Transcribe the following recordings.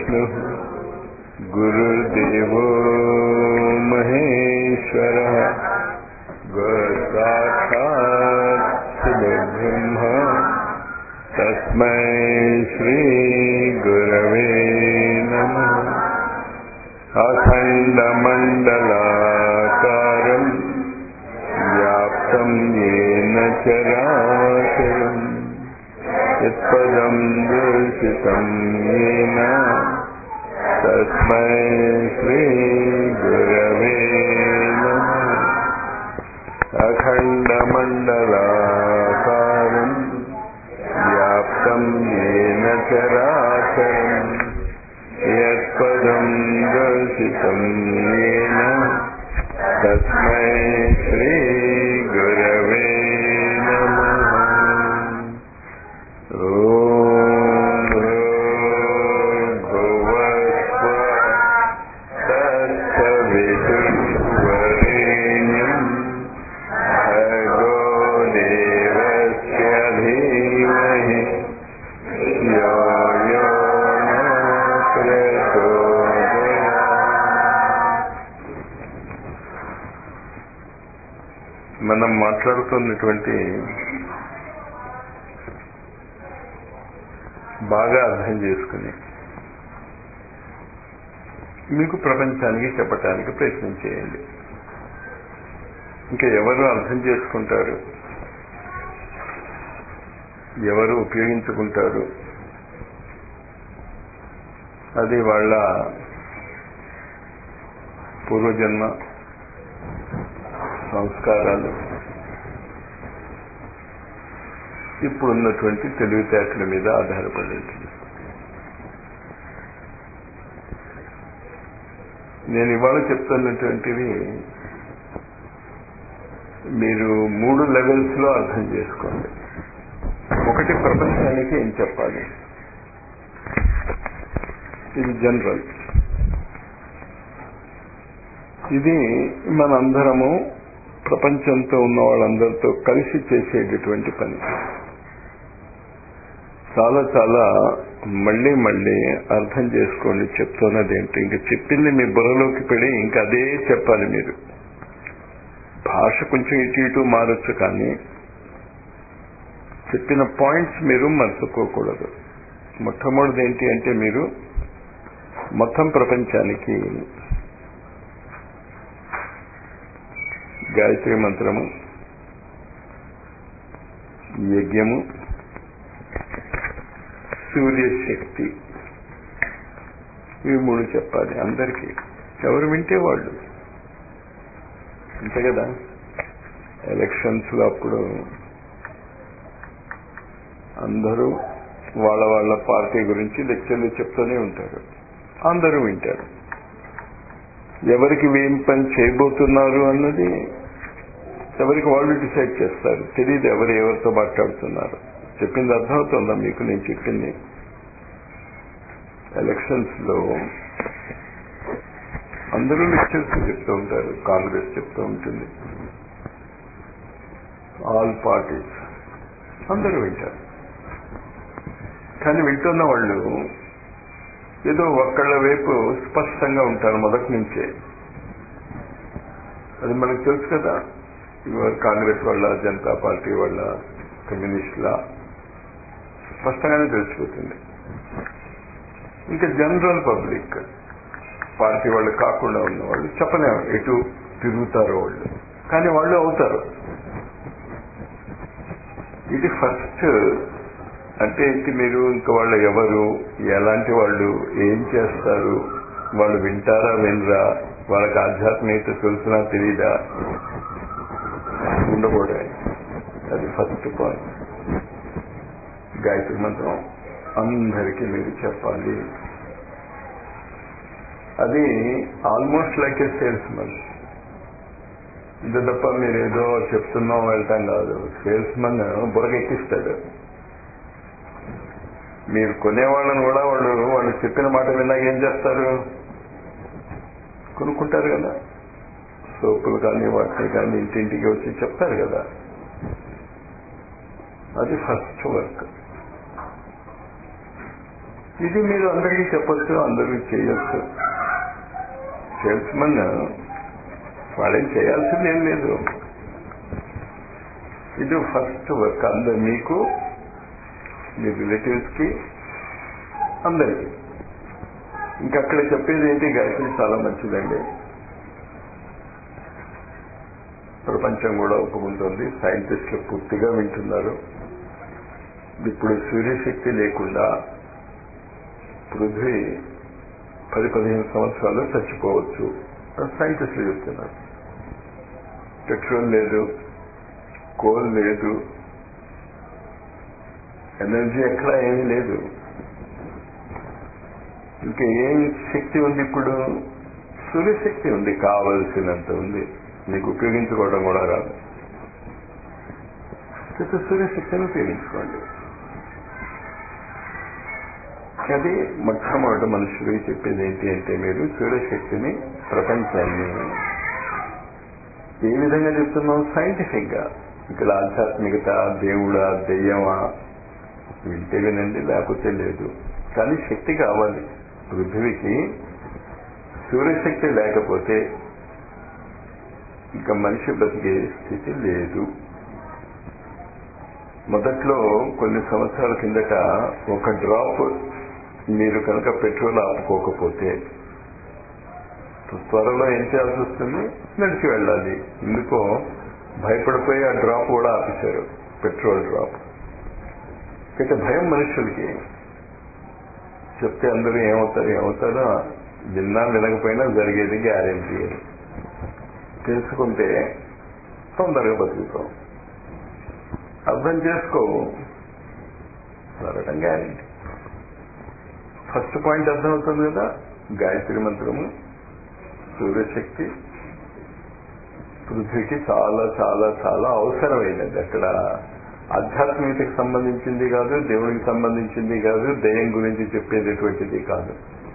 गुरुर्विष्णुः गुरुर्देवो महेश्वरः गुरुसाक्षात् शिवब्रह्म तस्मै श्रीगुरवे नमः अखण्डमण्डलाकारम् व्याप्तं येन चराचरम् यत्पदं दर्शितं येन तस्मै श्रीगुरवे नमः अखण्डमण्डलाकारम् व्याप्तं येन चराचरम् यत्पदं दर्शितं येन तस्मै श्रीगुरवे नमः ॐ भुवस्व तत्सवितुर्वरेण्यम् भगो देवस्य धीमहि यो यो न ప్రచోదయాత్. మనం మాట్లాడుతున్నటువంటి బాగా అర్థం చేసుకుని మీకు ప్రపంచానికి చెప్పటానికి ప్రయత్నం చేయండి ఇంకా ఎవరు అర్థం చేసుకుంటారు ఎవరు ఉపయోగించుకుంటారు అది వాళ్ళ పూర్వజన్మ సంస్కారాలు ఇప్పుడున్నటువంటి తెలివితేటల మీద ఆధారపడి ఉంటుంది నేను ఇవాళ చెప్తున్నటువంటివి మీరు మూడు లెవెల్స్ లో అర్థం చేసుకోండి ఒకటి ప్రపంచానికి ఏం చెప్పాలి ఇది జనరల్ ఇది మనందరము ప్రపంచంతో ఉన్న వాళ్ళందరితో కలిసి చేసేటటువంటి పని చాలా చాలా మళ్ళీ మళ్ళీ అర్థం చేసుకోండి చెప్తున్నది ఏంటి ఇంకా చెప్పింది మీ బుర్రలోకి పెడి ఇంకా అదే చెప్పాలి మీరు భాష కొంచెం ఇటు ఇటు మారచ్చు కానీ చెప్పిన పాయింట్స్ మీరు మర్చిపోకూడదు మొట్టమొదటిది ఏంటి అంటే మీరు మొత్తం ప్రపంచానికి గాయత్రి మంత్రము యజ్ఞము సూర్యశక్తి ఇవి మూడు చెప్పాలి అందరికీ ఎవరు వింటే వాళ్ళు అంతే కదా ఎలక్షన్స్ లో అప్పుడు అందరూ వాళ్ళ వాళ్ళ పార్టీ గురించి లెక్చర్లు చెప్తూనే ఉంటారు అందరూ వింటారు ఎవరికి ఏం పని చేయబోతున్నారు అన్నది ఎవరికి వాళ్ళు డిసైడ్ చేస్తారు తెలియదు ఎవరు ఎవరితో మాట్లాడుతున్నారు చెప్పింది అర్థమవుతుందా మీకు నేను చెప్పింది ఎలక్షన్స్ లో అందరూ లెక్చర్స్ చెప్తూ ఉంటారు కాంగ్రెస్ చెప్తూ ఉంటుంది ఆల్ పార్టీస్ అందరూ వింటారు కానీ వింటున్న వాళ్ళు ఏదో ఒక్కళ్ళ వైపు స్పష్టంగా ఉంటారు మొదటి నుంచే అది మనకు తెలుసు కదా కాంగ్రెస్ వాళ్ళ జనతా పార్టీ వాళ్ళ కమ్యూనిస్టుల స్పష్టంగానే తెలిసిపోతుంది ఇంకా జనరల్ పబ్లిక్ పార్టీ వాళ్ళు కాకుండా ఉన్న వాళ్ళు చెప్పలేము ఎటు తిరుగుతారో వాళ్ళు కానీ వాళ్ళు అవుతారు ఇది ఫస్ట్ అంటే ఏంటి మీరు ఇంకా వాళ్ళు ఎవరు ఎలాంటి వాళ్ళు ఏం చేస్తారు వాళ్ళు వింటారా వినరా వాళ్ళకి ఆధ్యాత్మికత తెలుసునా తెలీదా ఉండకూడదు అది ఫస్ట్ పాయింట్ గాయత్రి మంత్రం అందరికీ మీరు చెప్పాలి అది ఆల్మోస్ట్ లైక్ ఏ సేల్స్ మన్ ఇంత తప్ప మీరు ఏదో చెప్తున్నాం వెళ్తాం కాదు సేల్స్ మన్ బురగెక్కిస్తాడు మీరు కొనేవాళ్ళని కూడా వాళ్ళు వాళ్ళు చెప్పిన మాట విన్నాక ఏం చేస్తారు కొనుక్కుంటారు కదా సోపులు కానీ వాటిని కానీ ఇంటింటికి వచ్చి చెప్తారు కదా అది ఫస్ట్ వర్క్ ఇది మీరు అందరికీ చెప్పొచ్చు అందరికీ చేయొచ్చు సేల్స్మన్ వాళ్ళేం చేయాల్సింది ఏం లేదు ఇది ఫస్ట్ వర్క్ అందరు మీకు మీ రిలేటివ్స్ కి అందరికి ఇంకా అక్కడ చెప్పేది ఏంటి గాయత్రి చాలా మంచిదండి ప్రపంచం కూడా ఒప్పుకుంటుంది సైంటిస్టులు పూర్తిగా వింటున్నారు ఇప్పుడు సూర్యశక్తి లేకుండా పృథ్వీ పది పదిహేను సంవత్సరాలు చచ్చిపోవచ్చు సైంటిస్టులు చెప్తున్నారు పెట్రోల్ లేదు కోల్ లేదు ఎనర్జీ ఎక్కడ ఏమీ లేదు ఇంకా ఏం శక్తి ఉంది ఇప్పుడు సూర్యశక్తి ఉంది కావలసినంత ఉంది మీకు ఉపయోగించుకోవడం కూడా రాదు అయితే సూర్యశక్తిని ఉపయోగించుకోండి అది మొట్టమొదటి మనుషులు చెప్పేది ఏంటి అంటే మీరు సూర్యశక్తిని ప్రపంచాన్ని ఏ విధంగా చెప్తున్నాం సైంటిఫిక్ గా ఇక్కడ ఆధ్యాత్మికత దేవుడా దెయ్యమా వింటే వినండి లేకపోతే లేదు కానీ శక్తి కావాలి పృథ్వీకి సూర్యశక్తి లేకపోతే ఇంకా మనిషి బతికే స్థితి లేదు మొదట్లో కొన్ని సంవత్సరాల కిందట ఒక డ్రాప్ మీరు కనుక పెట్రోల్ ఆపుకోకపోతే త్వరలో ఏం చేయాల్సి వస్తుంది నడిచి వెళ్ళాలి ఎందుకో భయపడిపోయి ఆ డ్రాప్ కూడా ఆపేశారు పెట్రోల్ డ్రాప్ అయితే భయం మనుషులకి చెప్తే అందరూ ఏమవుతారు ఏమవుతారో విన్నా వినకపోయినా జరిగేది గ్యారెంటీ తెలుసుకుంటే తొందరగా బతుకుతాం అర్థం చేసుకో జరగడం గ్యారెంటీ ఫస్ట్ పాయింట్ అర్థమవుతుంది కదా గాయత్రి మంత్రము సూర్యశక్తి పృథ్వీకి చాలా చాలా చాలా అవసరమైనది అక్కడ ఆధ్యాత్మికతకి సంబంధించింది కాదు దేవుడికి సంబంధించింది కాదు దయ్యం గురించి చెప్పేటటువంటిది కాదు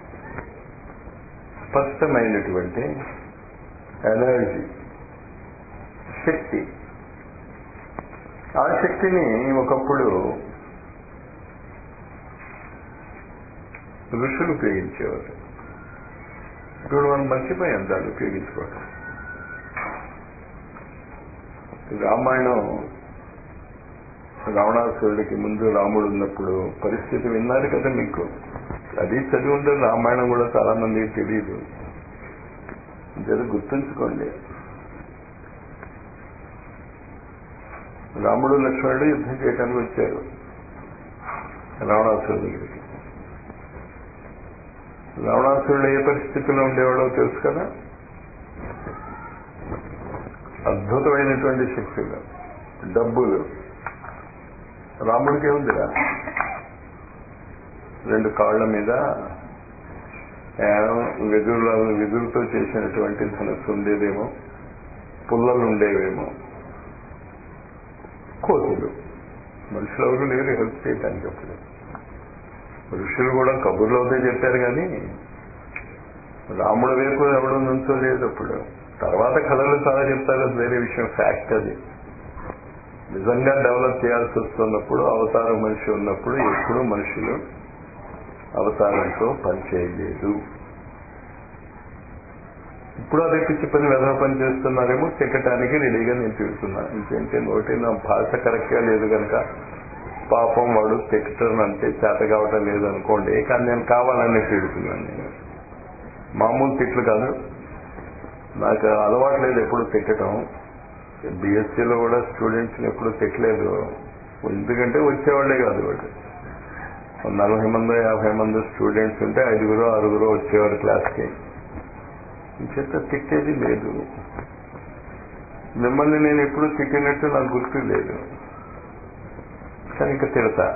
స్పష్టమైనటువంటి ఎనర్జీ శక్తి ఆ శక్తిని ఒకప్పుడు ఋషులు ఉపయోగించేవారు ఇప్పుడు మనం మర్చిపోయాం దాన్ని ఉపయోగించుకోవటం రామాయణం రావణాసురుడికి ముందు రాముడు ఉన్నప్పుడు పరిస్థితి విన్నారు కదా మీకు అది చదివి ఉండదు రామాయణం కూడా చాలా మందికి తెలియదు జర గుర్తుంచుకోండి రాముడు లక్ష్మణుడు యుద్ధం చేయడానికి వచ్చారు రావణాసురుడి దగ్గరికి రావణాసురుడు ఏ పరిస్థితిలో ఉండేవాడో తెలుసు కదా అద్భుతమైనటువంటి శక్తులు డబ్బులు రాముడికి ఉందిరా రెండు కాళ్ల మీద వెదురు వెదురుతో చేసినటువంటి ధనస్సు ఉండేదేమో పుల్లలు ఉండేవేమో కోతులు మనుషులు ఎవరు లేరు హెల్ప్ చేయడానికి అప్పుడు ఋషులు కూడా కబుర్లు అవుతే చెప్పారు కానీ రాముడు వైపు ఎవడు నుంచోలేదు అప్పుడు తర్వాత కథలు చాలా చెప్తారు అది వేరే విషయం ఫ్యాక్ట్ అది నిజంగా డెవలప్ చేయాల్సి వస్తున్నప్పుడు అవతార మనిషి ఉన్నప్పుడు ఎప్పుడు మనుషులు అవతారంతో పనిచేయలేదు ఇప్పుడు అదే పిచ్చి పని వెధవ పని చేస్తున్నారేమో తిట్టడానికి రెడీగా నేను తిడుతున్నా ఇంకేంటే నోటి నా భాష కరెక్ట్గా లేదు కనుక పాపం వాడు తిట్టడం అంటే చేత కావటం లేదు అనుకోండి కానీ నేను కావాలని తిడుతున్నాను నేను మామూలు తిట్లు కాదు నాకు అలవాటు లేదు ఎప్పుడు తిట్టడం బిఎస్సీలో కూడా స్టూడెంట్స్ని ఎప్పుడు తిట్టలేదు ఎందుకంటే వచ్చేవాళ్లే కాదు వాడు నలభై మంది యాభై మంది స్టూడెంట్స్ ఉంటే ఐదుగురు ఆరుగురు వచ్చేవారు క్లాస్కి చేత తిట్టేది లేదు మిమ్మల్ని నేను ఎప్పుడు తిట్టినట్టు నాకు గుర్తు లేదు కానీ ఇంకా తిడతా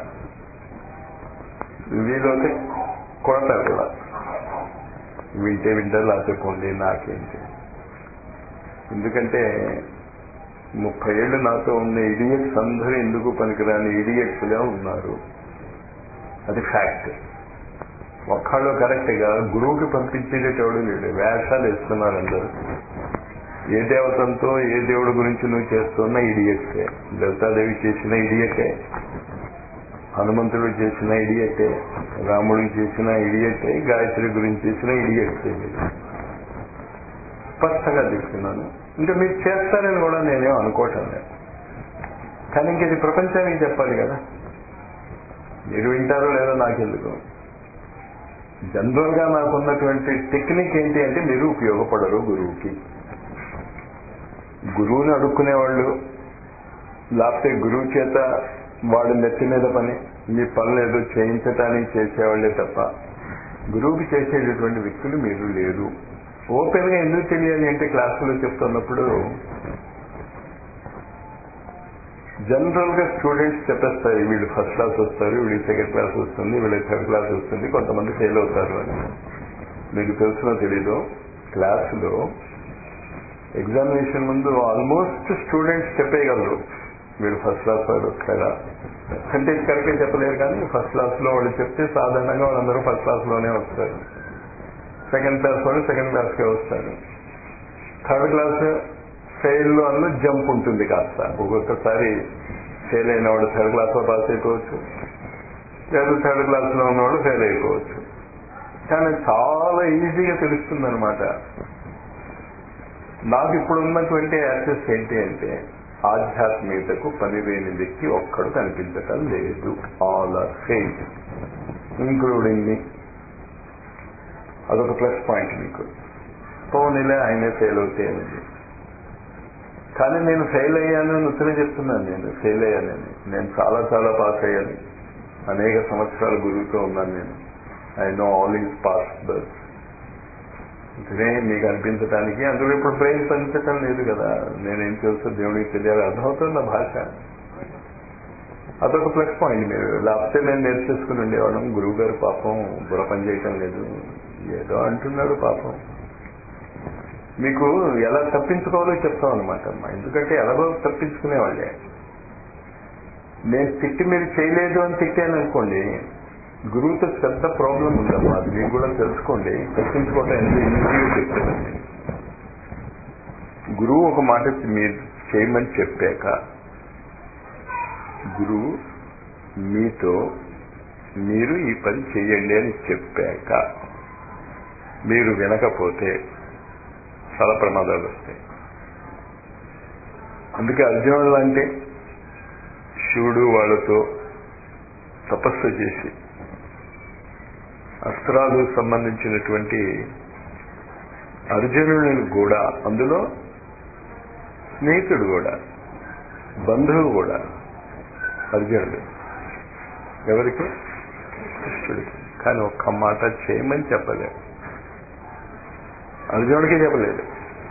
వీలైతే కొడతా కూడా వింటే వింటే లేకపోండి నాకేంటి ఎందుకంటే ముప్పై ఏళ్ళు నాతో ఉన్న ఇడియట్స్ అందరూ ఎందుకు పనికిరాని ఇడియట్స్ గా ఉన్నారు అది ఫ్యాక్ట్ ఒక్కళ్ళు కరెక్ట్ గా గురువుకి పంపించేటోడు లేడు వేషాలు వేస్తున్నారు అందరూ ఏ దేవతంతో ఏ దేవుడి గురించి నువ్వు చేస్తున్న ఇడియట్సే దేవతాదేవి చేసిన ఇడియటే హనుమంతుడు చేసిన ఇడియట్టే రాముడికి చేసిన ఇడియట్టే గాయత్రి గురించి చేసిన ఇడియట్టే స్పష్టంగా తీసుకున్నాను ఇంకా మీరు చేస్తారని కూడా నేనేం అనుకోవటం లేదు కానీ ఇంక ఇది ప్రపంచానికి చెప్పాలి కదా మీరు వింటారో లేదో నాకెందుకు జనరల్ గా నాకున్నటువంటి టెక్నిక్ ఏంటి అంటే మీరు ఉపయోగపడరు గురువుకి గురువుని అడుక్కునే వాళ్ళు లేకపోతే గురువు చేత వాడు నెత్తి మీద పని మీ పనులు ఏదో చేయించటానికి చేసేవాళ్లే తప్ప గురువుకి చేసేటటువంటి వ్యక్తులు మీరు లేరు ఓపెన్ గా ఎందుకు తెలియాలి అంటే క్లాసులో చెప్తున్నప్పుడు జనరల్ గా స్టూడెంట్స్ చెప్పేస్తారు వీళ్ళు ఫస్ట్ క్లాస్ వస్తారు వీళ్ళకి సెకండ్ క్లాస్ వస్తుంది వీళ్ళకి థర్డ్ క్లాస్ వస్తుంది కొంతమంది ఫెయిల్ అవుతారు అని మీకు తెలుసునో తెలీదు క్లాసులో ఎగ్జామినేషన్ ముందు ఆల్మోస్ట్ స్టూడెంట్స్ చెప్పేయగలరు వీడు ఫస్ట్ క్లాస్ వాడు వస్తాడా పర్సంటేజ్ కరెక్ట్గా చెప్పలేరు కానీ ఫస్ట్ క్లాస్ లో వాళ్ళు చెప్తే సాధారణంగా వాళ్ళందరూ ఫస్ట్ క్లాస్ లోనే వస్తారు సెకండ్ క్లాస్ వాళ్ళు సెకండ్ క్లాస్కే వస్తారు థర్డ్ క్లాస్ ఫెయిల్ లో అందులో జంప్ ఉంటుంది కాస్త ఒక్కొక్కసారి ఫెయిల్ అయిన వాడు థర్డ్ క్లాస్ లో పాస్ అయిపోవచ్చు లేదా థర్డ్ క్లాస్ లో ఉన్నవాడు ఫెయిల్ అయిపోవచ్చు కానీ చాలా ఈజీగా తెలుస్తుంది అనమాట నాకు ఇప్పుడు ఉన్నటువంటి యాక్సెస్ ఏంటి అంటే ఆధ్యాత్మికతకు పనిలేని వ్యక్తి ఒక్కడు కనిపించటం లేదు all are fail including me అదొక ప్లస్ పాయింట్ మీకు పోనీలే ఆయనే ఫెయిల్ అవుతే అనేది కానీ నేను ఫెయిల్ అయ్యాను అని ఉత్తరే చెప్తున్నాను నేను ఫెయిల్ అయ్యానని నేను చాలా చాలా పాస్ అయ్యాను అనేక సంవత్సరాల గురువుతో ఉన్నాను నేను I know all is pass bus ఇదే మీకు అనిపించడానికి అందులో ఇప్పుడు బ్రెయిన్ పనిచటం లేదు కదా నేనేం తెలుసు దేవుడికి తెలియాలి అర్థమవుతుంది భాష అదొక ప్లస్ పాయింట్ మీరు లేకపోతే నేను నేర్చేసుకుని ఉండేవాళ్ళం గురువు గారు పాపం బుర్ర పని చేయటం లేదు ఏదో అంటున్నాడు పాపం మీకు ఎలా తప్పించుకోవాలో చెప్తాం అనమాట ఎందుకంటే ఎలాగో తప్పించుకునేవాళ్ళే నేను తిట్టి మీరు చేయలేదు అని తిట్టాను అనుకోండి గురువుతో పెద్ద ప్రాబ్లం ఉందమ్మా అది మీరు కూడా తెలుసుకోండి తప్పించుకోవటం ఎంత ఈజీగా చెప్తానండి గురువు ఒక మాట మీరు చేయమని చెప్పాక గురువు మీతో మీరు ఈ పని చేయండి అని చెప్పాక మీరు వినకపోతే చాలా ప్రమాదాలు వస్తాయి అందుకే అర్జునుడు అంటే శివుడు వాళ్ళతో తపస్సు చేసి అస్త్రాలు సంబంధించినటువంటి అర్జునుని కూడా అందులో స్నేహితుడు కూడా బంధువు కూడా అర్జునుడు ఎవరికి కృష్ణుడికి కానీ ఒక్క మాట చేయమని చెప్పలేదు అర్జునుడికి చెప్పలేదు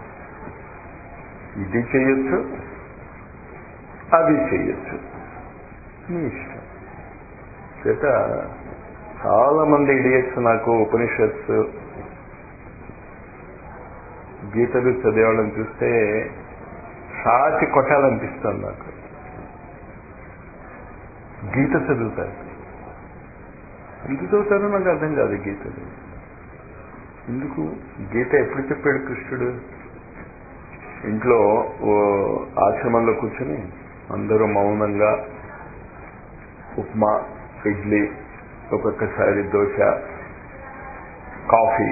ఇది చేయొచ్చు అది చేయొచ్చు మీ ఇష్టం చేత చాలా మంది ఇడియట్స్ నాకు ఉపనిషత్స్ గీతలు చదివేవాళ్ళని చూస్తే సాటి కొట్టాలనిపిస్తుంది నాకు గీత చదువుతారు ఎందుకు చదువుతారో నాకు అర్థం కాదు గీతలు ఎందుకు గీత ఎప్పుడు చెప్పాడు కృష్ణుడు ఇంట్లో ఓ ఆశ్రమంలో కూర్చొని అందరూ మౌనంగా ఉప్మా ఇడ్లీ ఒక్కొక్కసారి దోశ కాఫీ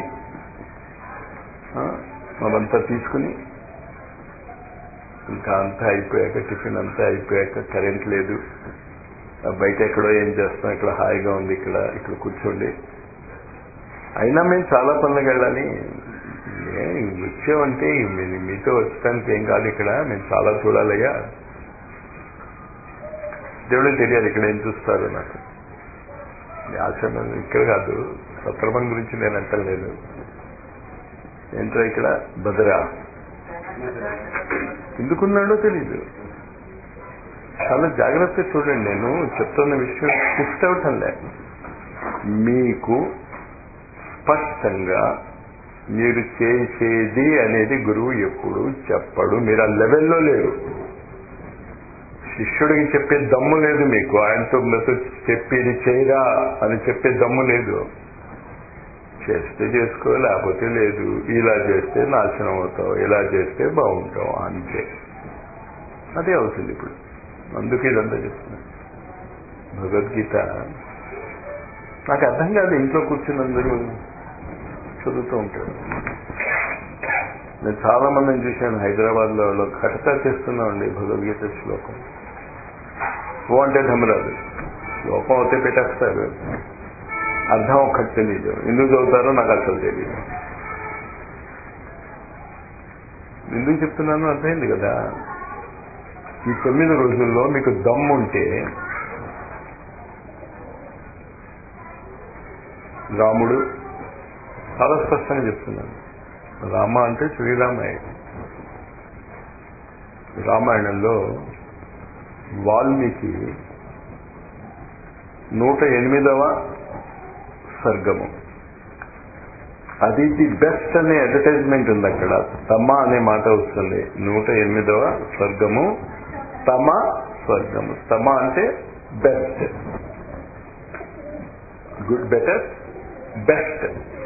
అవంతా తీసుకుని ఇంకా అంతా అయిపోయాక టిఫిన్ అంతా అయిపోయాక కరెంట్ లేదు బయట ఎక్కడో ఏం చేస్తాం ఇక్కడ హాయిగా ఉంది ఇక్కడ ఇక్కడ కూర్చోండి అయినా మేము చాలా పనులకు వెళ్ళాలి వచ్చామంటే మీతో వచ్చడానికి ఏం కాదు ఇక్కడ మేము చాలా చూడాలయ్యా దేవుడికి తెలియాలి ఇక్కడ ఏం చూస్తారు నాకు ఆశ్రమం ఇక్కడ కాదు సత్రమం గురించి నేను అంటలేదు ఏంటో ఇక్కడ భద్రా ఎందుకున్నాడో తెలీదు చాలా జాగ్రత్తగా చూడండి నేను చెప్తున్న విషయం షిఫ్ట్ అవటంలే మీకు స్పష్టంగా మీరు చేసేది అనేది గురువు ఎప్పుడు చెప్పడు మీరు ఆ లెవెల్లో లేరు శిష్యుడికి చెప్పే దమ్ము లేదు మీకు ఆయనతో మీతో చెప్పేది చేయరా అని చెప్పే దమ్ము లేదు చేస్తే చేసుకో లేకపోతే లేదు ఇలా చేస్తే నాశనం అవుతావు ఇలా చేస్తే బాగుంటావు అంతే అదే అవుతుంది ఇప్పుడు అందుకే ఇదంతా చెప్తున్నా భగవద్గీత నాకు అర్థం కాదు ఇంట్లో కూర్చుని అందరూ చదువుతూ ఉంటారు నేను చాలా మందిని చూశాను హైదరాబాద్ లో కటకా చేస్తున్నామండి భగవద్గీత శ్లోకం ఓ అంటే ధమరాదు శ్లోకం అయితే పెట్టేస్తారు అర్థం ఒక్కటి తెలియదు ఎందుకు చదువుతారో నాకు అసలు తెలియదు ఎందుకు చెప్తున్నానో అర్థమైంది కదా ఈ తొమ్మిది రోజుల్లో మీకు దమ్ము ఉంటే రాముడు చాలా స్పష్టంగా చెప్తున్నాను రామ అంటే శ్రీరామాయణం రామాయణంలో వాల్మీకి నూట ఎనిమిదవ సర్గము అది ది బెస్ట్ అనే అడ్వర్టైజ్మెంట్ ఉంది అక్కడ తమ అనే మాట వస్తుంది నూట ఎనిమిదవ స్వర్గము తమ స్వర్గము తమ అంటే best good better best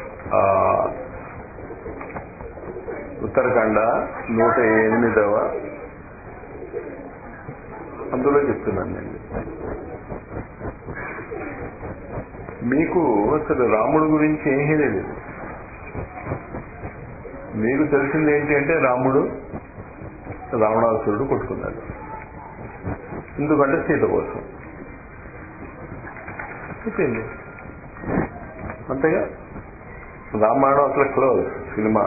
Uttarakhand నూట ఎనిమిదవ అందులో చెప్తున్నాను నేను మీకు అసలు రాముడు గురించి ఏమీ తెలియదు మీకు తెలిసింది ఏంటి అంటే రాముడు రావణాసురుడు కొట్టుకున్నాడు ఎందుకంటే సీత కోసం అయిపోయింది అంతేగా రామాయణం అసలు క్లోజ్ సినిమా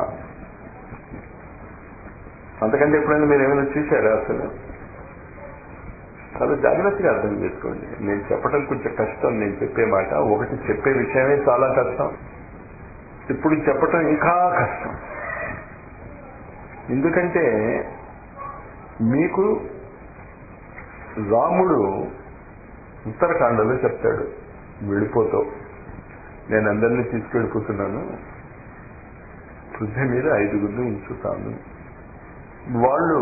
అంతకంటే ఎప్పుడైనా మీరు ఏమైనా చూశారా అసలు చాలా జాగ్రత్తగా అర్థం చేసుకోండి నేను చెప్పడం కొంచెం కష్టం నేను చెప్పే మాట ఒకటి చెప్పే విషయమే చాలా కష్టం ఇప్పుడు చెప్పటం ఇంకా కష్టం ఎందుకంటే మీకు రాముడు ఉత్తరాఖండలో చెప్తాడు వెళ్ళిపోతావు నేను అందరినీ తీసుకెళ్ళిపోతున్నాను పృథ్వీ మీద ఐదుగురిని ఉంచుతాను వాళ్ళు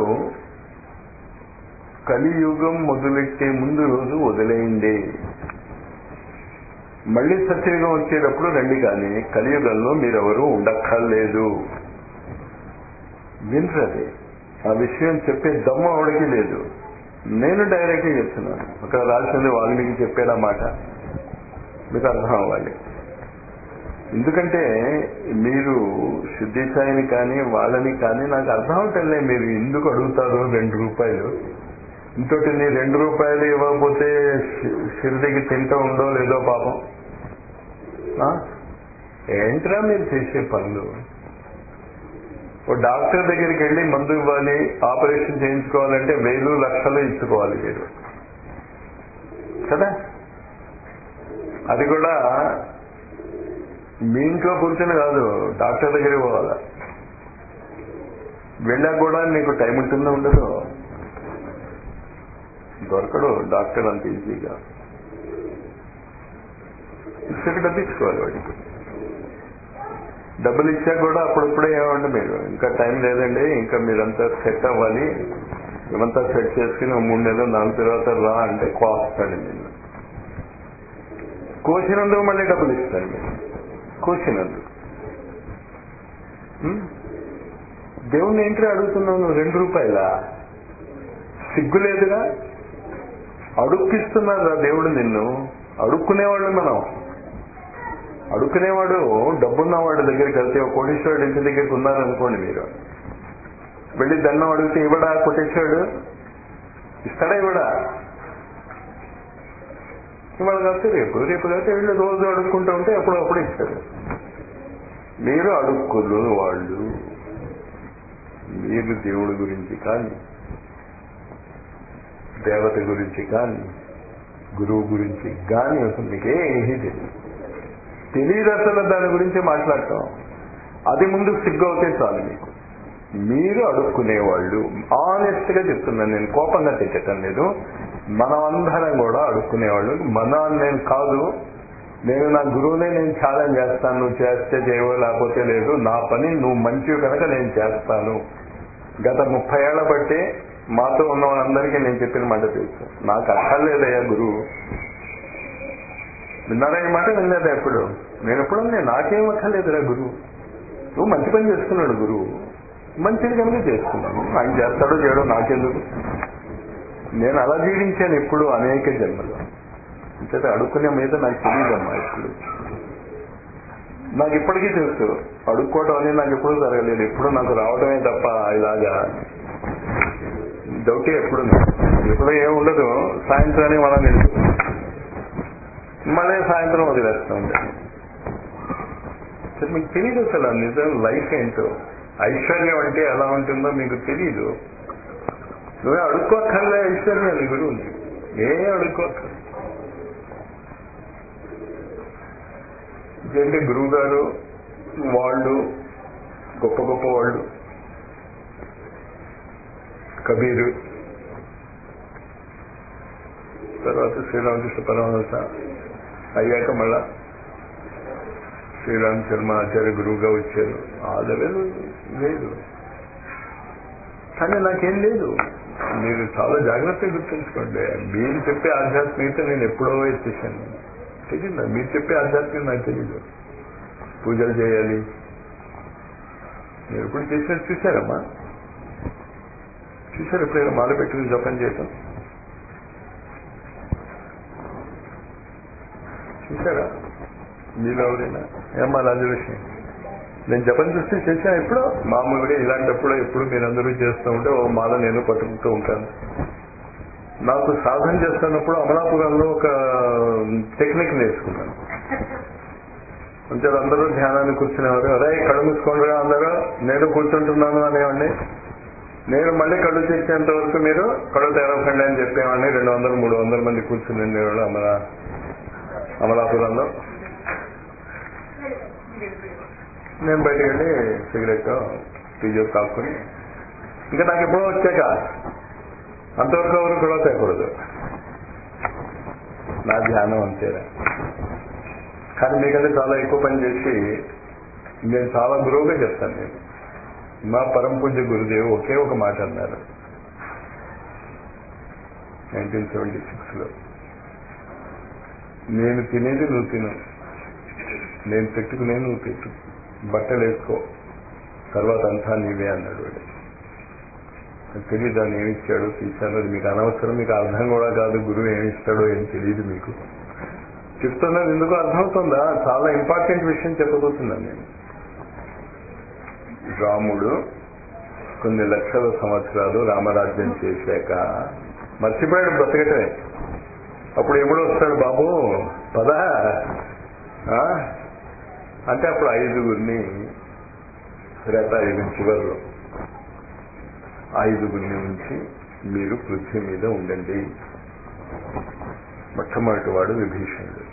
కలియుగం మొదలెట్టే ముందు రోజు వదిలేయండి మళ్ళీ సత్యయుగం వచ్చేటప్పుడు రండి కానీ కలియుగంలో మీరెవరూ ఉండక్కర్లేదు వినరది ఆ విషయం చెప్పే దమ్ము ఆవిడకి లేదు నేను డైరెక్ట్గా చెప్తున్నాను అక్కడ రాసింది వాల్మీకి చెప్పాడు మాట మీకు అర్థం అవ్వాలి ఎందుకంటే మీరు శుద్ధి సాయిని కానీ వాళ్ళని కానీ నాకు అర్థం అవటంలే మీరు ఎందుకు అడుగుతారు రెండు రూపాయలు ఇంతటి నీ రెండు రూపాయలు ఇవ్వకపోతే షిరిడికి తింటూ ఉండో లేదో పాపం ఏంట్రా మీరు చేసే పనులు ఓ డాక్టర్ దగ్గరికి వెళ్ళి మందు ఇవ్వాలి ఆపరేషన్ చేయించుకోవాలంటే వేలు లక్షలు ఇచ్చుకోవాలి మీరు కదా అది కూడా మీ ఇంట్లో కూర్చొని కాదు డాక్టర్ దగ్గరికి పోవాలా వెళ్ళాక కూడా నీకు టైం ఉంటుందో ఉండదు దొరకడు డాక్టర్ అంత ఈజీగా ఇచ్చాక డబ్బు ఇచ్చుకోవాలి వాడికి డబ్బులు ఇచ్చాక కూడా అప్పుడప్పుడే ఏమండి మీరు ఇంకా టైం లేదండి ఇంకా మీరంతా సెట్ అవ్వాలి ఇవంతా సెట్ చేసుకుని మూడు నెలలు నాలుగు తర్వాత రా అంటే కోస్తాడు నేను కోసినందుకు మళ్ళీ డబ్బులు ఇస్తాను మీరు కోసినందుకు దేవుణ్ణి ఏంటి అడుగుతున్నావు రెండు రూపాయల సిగ్గు లేదుగా అడుక్కిస్తున్నారు దేవుడు నిన్ను అడుక్కునేవాళ్ళు మనం అడుక్కునేవాడు డబ్బున్నవాడి దగ్గరికి వెళ్తే ఒక కోటేశ్వరుడు ఇంటి దగ్గరికి ఉన్నారనుకోండి మీరు వెళ్ళి దండం అడిగితే ఇవ్వడా కోటేశ్వరుడు ఇస్తాడా ఇవ్వడా ఇవాళ కాస్తే రేపు రేపు కాస్తే వీళ్ళు రోజు అడుక్కుంటూ ఉంటే అప్పుడు ఇస్తారు మీరు అడుక్కులు వాళ్ళు మీరు దేవుడి గురించి కానీ దేవత గురించి కానీ గురువు గురించి కానీ అసలు మీకే ఏమీ తెలియదు తెలియదు అసలు దాని గురించి మాట్లాడటం అది ముందు సిగ్గు అవుతే చాలు మీకు మీరు అడుక్కునేవాళ్ళు ఆనెస్ట్ గా చెప్తున్నాను నేను కోపంగా తిట్టడం లేదు మనమందరం కూడా అడుక్కునేవాళ్ళు మన నేను కాదు నేను నా గురువునే నేను ఛాలెంజ్ చేస్తాను నువ్వు చేస్తే చేయవో లేకపోతే లేదు నా పని నువ్వు మంచివి కనుక నేను చేస్తాను గత ముప్పై ఏళ్ల బట్టి మాతో ఉన్న వాళ్ళందరికీ నేను చెప్పిన మాట తెలుసు నాకు అక్కర్లేదయ్యా గురువు విన్నారా ఈ మాట విన్నదా ఎప్పుడు నేను ఎప్పుడు నేను నాకేం అక్కర్లేదురా గురువు నువ్వు మంచి పని చేసుకున్నాడు గురువు మంచిది కనుక చేసుకున్నాను ఆయన చేస్తాడో చేయడో నాకెందుకు నేను అలా జీవించాను ఎప్పుడు అనేక జన్మలు అంచేత అడుక్కునే మీద నాకు తెలియదమ్మా ఇప్పుడు నాకు ఇప్పటికీ తెలుసు అడుక్కోవడం అనేది నాకు ఎప్పుడూ జరగలేదు ఎప్పుడు నాకు రావడమే తప్ప ఇలాగా డౌటే ఎప్పుడు ఎప్పుడు ఏం ఉండదు సాయంత్రానికి మనం నిలుపు మళ్ళీ సాయంత్రం వదిలేస్తూ ఉంటాను సరే మీకు తెలియదు అసలు ఆ నిజం లైఫ్ ఏంటో ఐశ్వర్యం అంటే ఎలా ఉంటుందో మీకు తెలియదు నువ్వే అడుక్కోక్కర్లే ఐశ్వర్యం నీ గురువుని ఏ అడుక్కోక్కర్లే ఏంటి గురువు గారు వాళ్ళు గొప్ప గొప్ప వాళ్ళు కబీరు తర్వాత శ్రీరామకృష్ణ పరమహంస అయ్యాక మళ్ళా శ్రీరామ్ శర్మ ఆచార్య గురువుగా వచ్చారు ఆ లెవెల్ లేదు కానీ నాకేం లేదు మీరు చాలా జాగ్రత్తగా గుర్తుంచుకోండి మీరు చెప్పే ఆధ్యాత్మికత నేను ఎప్పుడో ఎత్తేసాను తెలియదా మీరు చెప్పే ఆధ్యాత్మికత నాకు తెలీదు పూజలు చేయాలి మీరు ఎప్పుడు చేసినట్టు చూశారమ్మా చూశారు ఎప్పుడైనా మాల పెట్టుకుని జపం చేయటం చూశారా మీరు ఎవరైనా ఏమ్మా రాజలక్ష్మి నేను జపం చూస్తే చేశాను ఎప్పుడో మామూలుగా ఇలాంటప్పుడు ఎప్పుడు మీరందరూ చేస్తూ ఉంటే ఓ మాల నేను పట్టుకుంటూ ఉంటాను నాకు సాధన చేస్తున్నప్పుడు అమలాపురంలో ఒక టెక్నిక్ నేర్చుకున్నాను అంటే అందరూ ధ్యానాన్ని కూర్చునేవారు అరే కళ్ళు మూసుకోండి అందరూ నేను కూర్చుంటున్నాను అనేవాడిని నేను మళ్ళీ కళ్ళు తెచ్చేంత వరకు మీరు కళ్ళు తెరవకండి అని చెప్పేవాడిని రెండు వందలు మూడు వందల మంది కూర్చుని ఉండేవాళ్ళు అమలా అమలాపురంలో నేను బయటకు వెళ్ళి సిగరెట్ టీజో తాక్కుని ఇంకా నాకు ఎప్పుడో వచ్చాక అంతవరకు ఎవరు కూడా తేకూడదు నా ధ్యానం అంతేరా కానీ మీకంటే చాలా ఎక్కువ పని చేసి నేను చాలా గురువుగా చెప్తాను నేను మా పరమ పూజ్య గురుదేవ్ ఒకే ఒక మాట అన్నారు నైన్టీన్ సెవెంటీ సిక్స్లో నేను తినేది నువ్వు తిను నేను పెట్టుకునే నువ్వు పెట్టు బట్టలు వేసుకో తర్వాత అంతా నీవే అన్నాడు వాడు నాకు తెలియదు దాన్ని ఏమి ఇచ్చాడో తీశాడో అది మీకు అనవసరం మీకు అర్థం కూడా కాదు గురువు ఏమి ఇస్తాడో ఏం తెలియదు మీకు చెప్తున్నది ఎందుకు అర్థమవుతుందా చాలా ఇంపార్టెంట్ విషయం చెప్పబోతున్నాను నేను రాముడు కొన్ని లక్షల సంవత్సరాలు రామరాజ్యం చేశాక మర్చిపోయాడు బ్రతకటమే అప్పుడు ఎప్పుడు వస్తాడు బాబు పదా ఆ? అంటే అప్పుడు ఐదుగురిని త్రేతాయుగం చివరిలో ఐదుగురిని ఉంచి మీరు పృథ్వీ మీద ఉండండి మొట్టమొదటి వాడు విభీషణుడు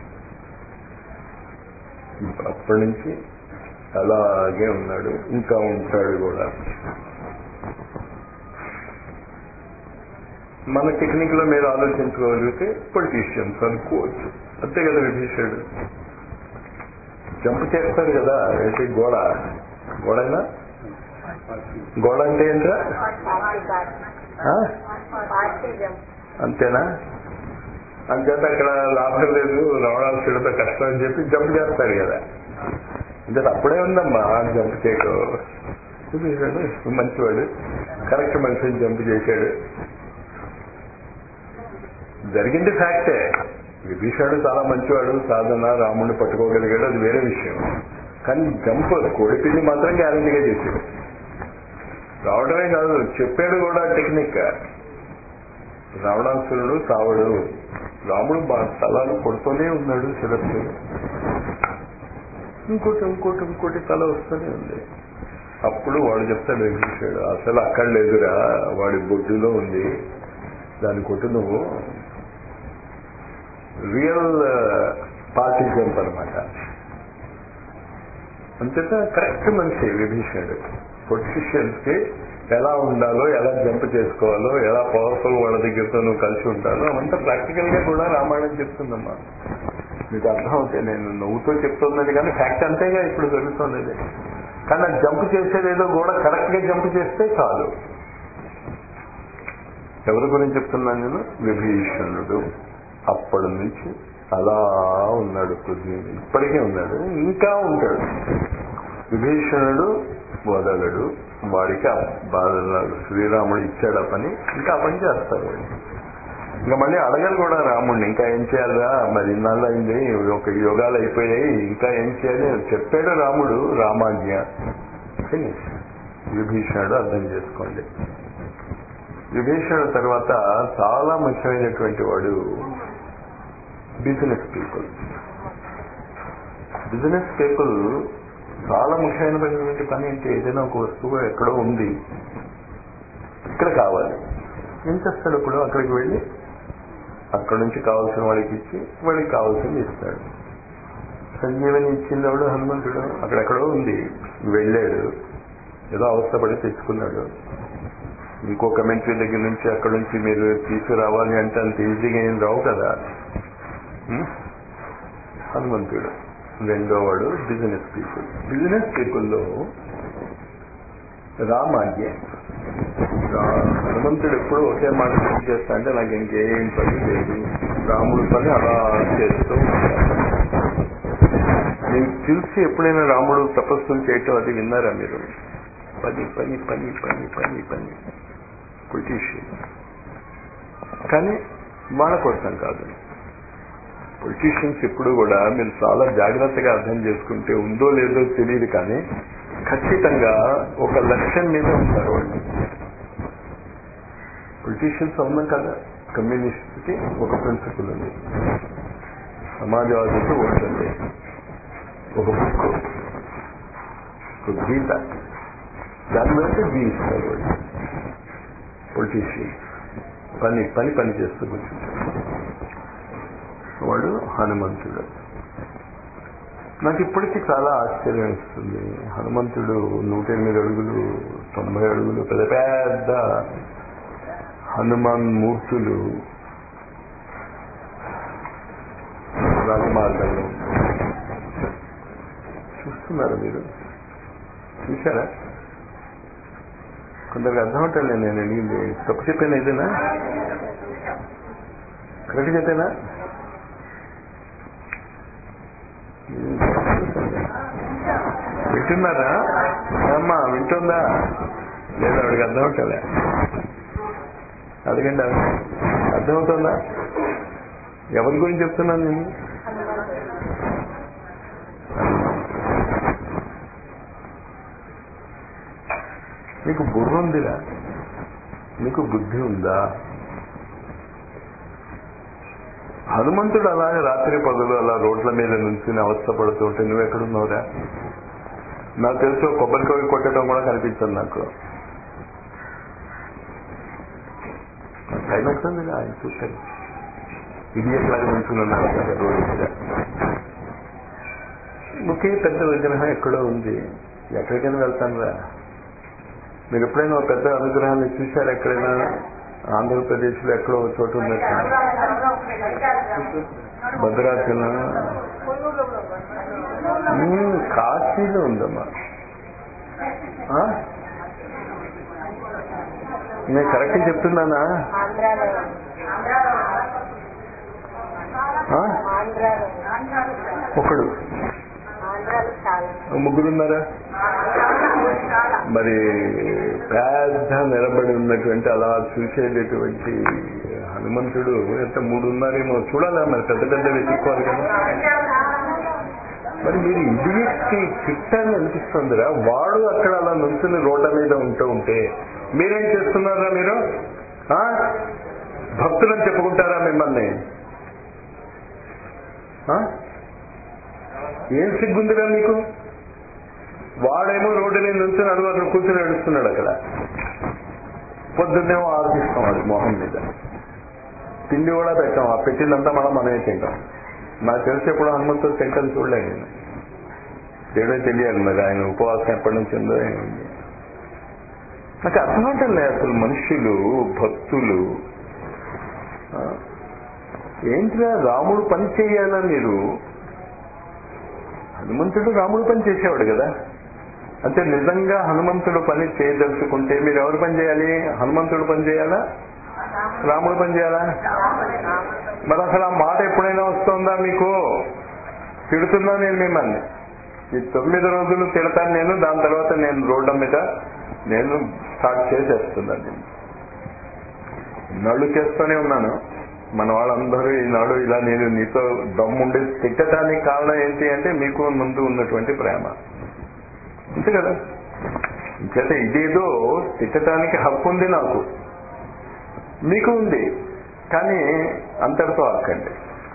అప్పటి నుంచి అలాగే ఉన్నాడు ఇంకా ఉంటాడు కూడా మన టెక్నిక్ లో మీరు ఆలోచించుకోగలిగితే పొలిటీషియన్స్ అనుకోవచ్చు అంతే కదా విభీషణుడు జంప్ చేస్తారు కదా ఏంటి గోడ గోడైనా గోడ అంటే ఏంట్రా ఆ? అంతేనా అంచేత అక్కడ లాభం లేదు రావడాల్సితో కష్టం అని చెప్పి జంప్ చేస్తాడు కదా అంటే అప్పుడే ఉందమ్మా జంప్ చేయడం చూపించాడు మంచివాడు కరెక్ట్ మనిషిని జంప్ చేశాడు జరిగింది ఫ్యాక్టే విభీషణుడు చాలా మంచివాడు సాధన రాముడిని పట్టుకోగలిగాడు అది వేరే విషయం కానీ జంప్ కోడిపిల్లి మాత్రం గ్యారంటీగా చేశాడు రావడమే కాదు చెప్పాడు కూడా టెక్నిక్ రావణాసురుడు సావడు రాముడు బా తలాలు కొడుతూనే ఉన్నాడు శిరస్సు ఇంకోటి ఇంకోటి ఇంకోటి తల వస్తూనే ఉంది అప్పుడు వాడు చెప్తాడు విభీషణుడు అసలు అక్కడ లేదురా వాడి బొడ్డులో ఉంది దాని కొట్టు నువ్వు రియల్ పార్టీ జంప్ అనమాట అంతేత కరెక్ట్ మనిషి విభీషణుడు పొలిటీషియన్స్ కి ఎలా ఉండాలో ఎలా జంప్ చేసుకోవాలో ఎలా పవర్ఫుల్ వాళ్ళ దగ్గరతో నువ్వు కలిసి ఉంటాలో అవంతా ప్రాక్టికల్ గా కూడా రామాయణం చెప్తుందమ్మా మీకు అర్థం అవుతాయి నేను నవ్వుతో చెప్తున్నది కానీ ఫ్యాక్ట్ అంతేగా ఇప్పుడు జరుగుతున్నది కానీ నాకు జంప్ చేసేదేదో కూడా కరెక్ట్ గా జంప్ చేస్తే చాలు ఎవరి గురించి చెప్తున్నాను నేను విభీషణుడు అప్పటి నుంచి అలా ఉన్నాడు పృథ్వీ మీద. ఇప్పటికే ఉన్నాడు ఇంకా ఉంటాడు విభీషణుడు వదలడు వాడికి ఆ బాధ శ్రీరాముడు ఇచ్చాడు ఆ పని ఇంకా ఆ పని చేస్తారు వాడు ఇంకా మళ్ళీ అడగలు కూడా రాముడిని ఇంకా ఏం చేయాలా మరి ఇన్నాళ్ళు అయింది ఒక యోగాలు అయిపోయాయి ఇంకా ఏం చేయాలి చెప్పాడు రాముడు రామాజ్ఞ ఫినిష్ విభీషణుడు అర్థం చేసుకోండి విభీషణుడు తర్వాత చాలా ముఖ్యమైనటువంటి వాడు బిజినెస్ పీపుల్ బిజినెస్ పీపుల్ చాలా ముఖ్యమైనటువంటి పని ఏంటి ఏదైనా ఒక వస్తువు ఎక్కడో ఉంది ఇక్కడ కావాలి ఏం చేస్తాడు ఇప్పుడు అక్కడికి వెళ్ళి అక్కడ నుంచి కావాల్సిన వాడికి ఇచ్చి వాడికి కావాల్సింది ఇస్తాడు సంజీవని ఇచ్చినవాడు హనుమంతుడు అక్కడెక్కడో ఉంది వెళ్ళాడు ఏదో అవస్థపడి తెచ్చుకున్నాడు ఇంకో కమెంటరీ దగ్గర నుంచి అక్కడ నుంచి మీరు తీసుకురావాలి అంటే అంత ఈజీగా ఏం రావు కదా ఉం? హనుమంతుడు రెండో వాడు బిజినెస్ పీపుల్ బిజినెస్ పీపుల్లో రామాజ్ఞ రా- హనుమంతుడు ఎప్పుడు ఒకే మాట ఏం చేస్తా అంటే నాకు ఇంకేం పని లేదు రాముడు పని అలా చేస్తూ ఉంటాడు. మీకు తెలిసి ఎప్పుడైనా రాముడు తపస్సులు చేయటం అది విన్నారా మీరు పని పని పని పని పని పని పొలిటీషియన్ కానీ వాళ్ళ కోసం కాదు పొలిటీషియన్స్ ఎప్పుడు కూడా మీరు చాలా జాగ్రత్తగా అర్థం చేసుకుంటే ఉందో లేదో తెలియదు కానీ ఖచ్చితంగా ఒక లక్ష్యం మీద ఉంటారు వాళ్ళు పొలిటీషియన్స్ అవునాం కదా కమ్యూనిస్ట్కి ఒక ప్రిన్సిపల్ ఉంది సమాజవాదికి ఒకటి ఉంది ఒక బుక్ ఒక గీత దాని బట్టి జీవిస్తారు వాళ్ళు పొలిటీషియన్స్ పని పని పని చేస్తూ కూర్చుంటారు వాడు హనుమంతుడు నాకు ఇప్పటికీ చాలా ఆశ్చర్యం ఇస్తుంది హనుమంతుడు నూట ఎనిమిది అడుగులు తొంభై అడుగులు పెద్ద పెద్ద హనుమాన్ మూర్తులు రాజమార్గంలో చూస్తున్నారు మీరు చూసారా కొందరికి అర్థం అవటం నేను అడిగింది తప్పు చెప్పాను ఏదైనా కరెక్ట్ చెప్పానా వింటున్నారా అమ్మా వింటుందా లేదా ఆవిడకి అర్థం అవటలే అడగండి ఆవిడ. అర్థమవుతుందా ఎవరి గురించి చెప్తున్నాను నేను మీకు బుర్ర ఉందిరా మీకు బుద్ధి ఉందా హనుమంతుడు అలాగే రాత్రి పగలు అలా రోడ్ల మీద నుంచి అవస్థపడుతూ ఉంటే నువ్వు ఎక్కడున్నావురా నాకు తెలుసు కొబ్బరికాయ కొట్టడం కూడా కనిపించదు నాకు టైం వస్తుంది ఆయన చూశాను ఇది ఎట్లాగా నుంచున్నాను కదా రోడ్డు మీద ఒకే పెద్ద విగ్రహం ఎక్కడో ఉంది ఎక్కడికైనా వెళ్తాను రా మీరు ఎప్పుడైనా ఒక పెద్ద అనుగ్రహాన్ని చూశారు ఎక్కడైనా ఆంధ్రప్రదేశ్ లో ఎక్కడో ఒక చోటు ఉన్నట్టు భద్రాచలం ఉమ్, కాశీలో ఉందమ్మా ఆ? నేను కరెక్ట్ చెప్తున్నానా ఆంధ్రాలో ఆ? ఆంధ్రాలో ఒకడు ఆంధ్రాలో చాలా ముగ్గురున్నారా మరి పెద్ద నిలబడి ఉన్నటువంటి అలా చూసేటటువంటి హనుమంతుడు ఎంత మూడు ఉన్నారేమో చూడాలా మరి పెద్ద పెద్ద వెతుక్కోవాలి కదా మరి మీరు ఇడియట్కి చిట్టాన్ని అనిపిస్తుందిరా వాడు అక్కడ అలా నుంచుని రోడ్ల మీద ఉంటూ ఉంటే మీరేం చేస్తున్నారా మీరు ఆ? భక్తులని చెప్పుకుంటారా మిమ్మల్ని ఆ? ఏం సిగ్గుందిరా మీకు వాడేమో రోడ్డు మీద నుంచి అడుగు అక్కడ కూర్చొని ఏడుస్తున్నాడు అక్కడ పొద్దున్నేమో ఆలోచిస్తాం అది మొహం మీద తిండి కూడా పెట్టాం ఆ పెట్టిందంతా మనం మనమే తింటాం నాకు తెలిసి ఎప్పుడు హనుమంతుడు తింటాను చూడలేదు నేను ఏడో తెలియాలి మరి ఆయన ఉపవాసం ఎప్పటి నుంచి ఉందో ఏముంది నాకు అర్థం అవటంలే అసలు మనుషులు భక్తులు ఆ, ఏంటిరా రాముడు పని చేయాలా మీరు హనుమంతుడు రాముడు పని చేసేవాడు కదా అంటే నిజంగా హనుమంతుడు పని చేయదలుచుకుంటే మీరు ఎవరు పని చేయాలి హనుమంతుడు పని చేయాలా రాముడు పని చేయాలా మరి అసలు ఆ మాట ఎప్పుడైనా వస్తుందా మీకు తిడుతున్నా నేను మిమ్మల్ని ఈ తొమ్మిది రోజులు తిడతాను నేను దాని తర్వాత నేను రోడ్ల మీద నేను స్టార్ట్ చేసేస్తున్నాను నేను నళ్ళు చేస్తూనే ఉన్నాను మన వాళ్ళందరూ ఈనాడు ఇలా నేను నీతో దమ్ముండి తిట్టడానికి కారణం ఏంటి అంటే మీకు ముందు ఉన్నటువంటి ప్రేమ అంతే కదా ఇంకైతే ఇదేదో తిట్టడానికి హక్కు ఉంది నాకు మీకు ఉంది కానీ అంతటితో ఆకండి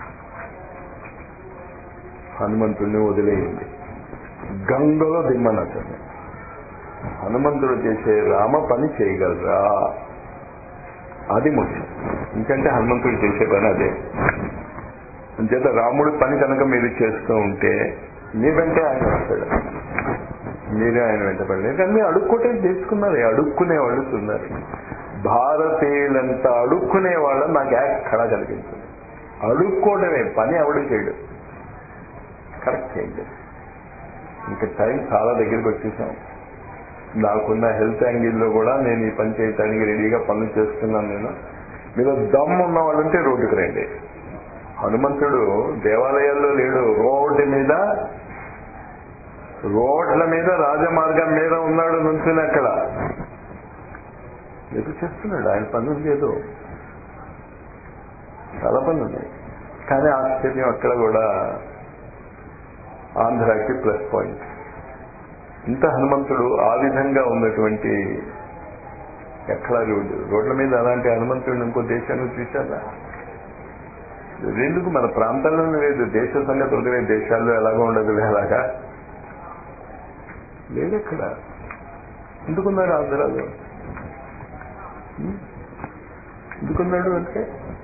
హనుమంతుడిని వదిలేయండి గంగలో దిమ్మనటండి హనుమంతుడు చేసే రామ పని చేయగలరా అది ముఖ్యం ఎందుకంటే హనుమంతుడు చేసే పని అదే అంచేత రాముడి పని కనుక మీరు చేస్తూ ఉంటే మీ వెంటే ఆయన వస్తాడు మీరే ఆయన వెంట పడలేదు కానీ మీరు అడుక్కోటే చేసుకున్నారు అడుక్కునే వాళ్ళు ఉన్నారు భారతీయులంతా అడుక్కునే వాళ్ళని నాకు ఎక్కడ కలిగించింది అడుక్కోవడమే పని ఎవడు చేయడు కరెక్ట్ చేయండి ఇంకా టైం చాలా దగ్గరికి వచ్చేసాం నాకున్న హెల్త్ యాంగిల్లో కూడా నేను ఈ పని చేయడానికి రెడీగా పనులు చేస్తున్నాను నేను మీరు దమ్ ఉన్న వాళ్ళంటే రోడ్డుకు రండి హనుమంతుడు దేవాలయాల్లో లేడు రోడ్డు మీద రోడ్ల మీద రాజమార్గం మీద ఉన్నాడు నుంచుని అక్కడ ఏదో చేస్తున్నాడు ఆయన పనులు లేదు చాలా పనులు ఉన్నాయి కానీ ఆశ్చర్యం అక్కడ కూడా ఆంధ్రాకి ప్లస్ పాయింట్ ఇంత హనుమంతుడు ఆ విధంగా ఉన్నటువంటి ఎక్కడ రోడ్డు రోడ్ల మీద అలాంటి హనుమంతుడిని ఇంకో దేశాన్ని చూశారా ఎందుకు మన ప్రాంతాల్లోనే లేదు దేశ సంగతి వదిలే దేశాల్లో ఎలాగో ఉండదు అలాగా లేదు ఎక్కడ ఎందుకున్నాడు ఆంధ్రాలో ఎందుకున్నాడు అంటే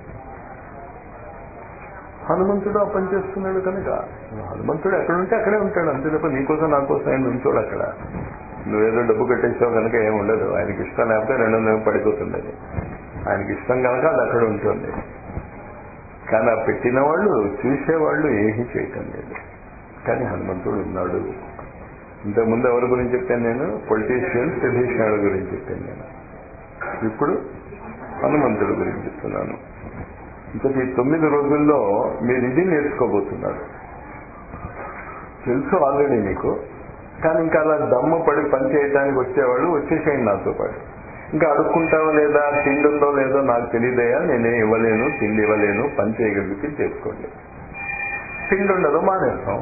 హనుమంతుడు ఆ పని చేస్తున్నాడు కనుక హనుమంతుడు ఎక్కడుంటే అక్కడే ఉంటాడు అంతే తప్ప నీకోసం నా కోసం ఆయన ఉంచోడు అక్కడ నువ్వేదో డబ్బు కట్టేసావు కనుక ఏమి ఉండదు ఆయనకి ఇష్టం లేకపోతే రెండు వందలు పడిపోతుంది అది ఆయనకి ఇష్టం కనుక అది అక్కడ ఉంటుంది కానీ ఆ పెట్టిన వాళ్ళు చూసేవాళ్ళు ఏమీ చేయటం లేదు కానీ హనుమంతుడు ఉన్నాడు ఇంతకుముందు ఎవరి గురించి చెప్పాను నేను పొలిటీషియన్స్ విభీషణుడు గురించి చెప్పాను నేను ఇప్పుడు హనుమంతుడు గురించి చెప్తున్నాను ఇంకా ఈ తొమ్మిది రోజుల్లో మీరు ఇది నేర్చుకోబోతున్నారు తెలుసు ఆల్రెడీ మీకు కానీ ఇంకా అలా దమ్ము పడి పని చేయడానికి వచ్చేవాళ్ళు వచ్చేసేయండి నాతో పాటు ఇంకా అడుక్కుంటావో లేదా తిండి ఉందో లేదో నాకు తెలియదయా నేనే ఇవ్వలేను తిండి ఇవ్వలేను పని చేయగలిగితే చేసుకోండి తిండి ఉండదు మానేస్తాం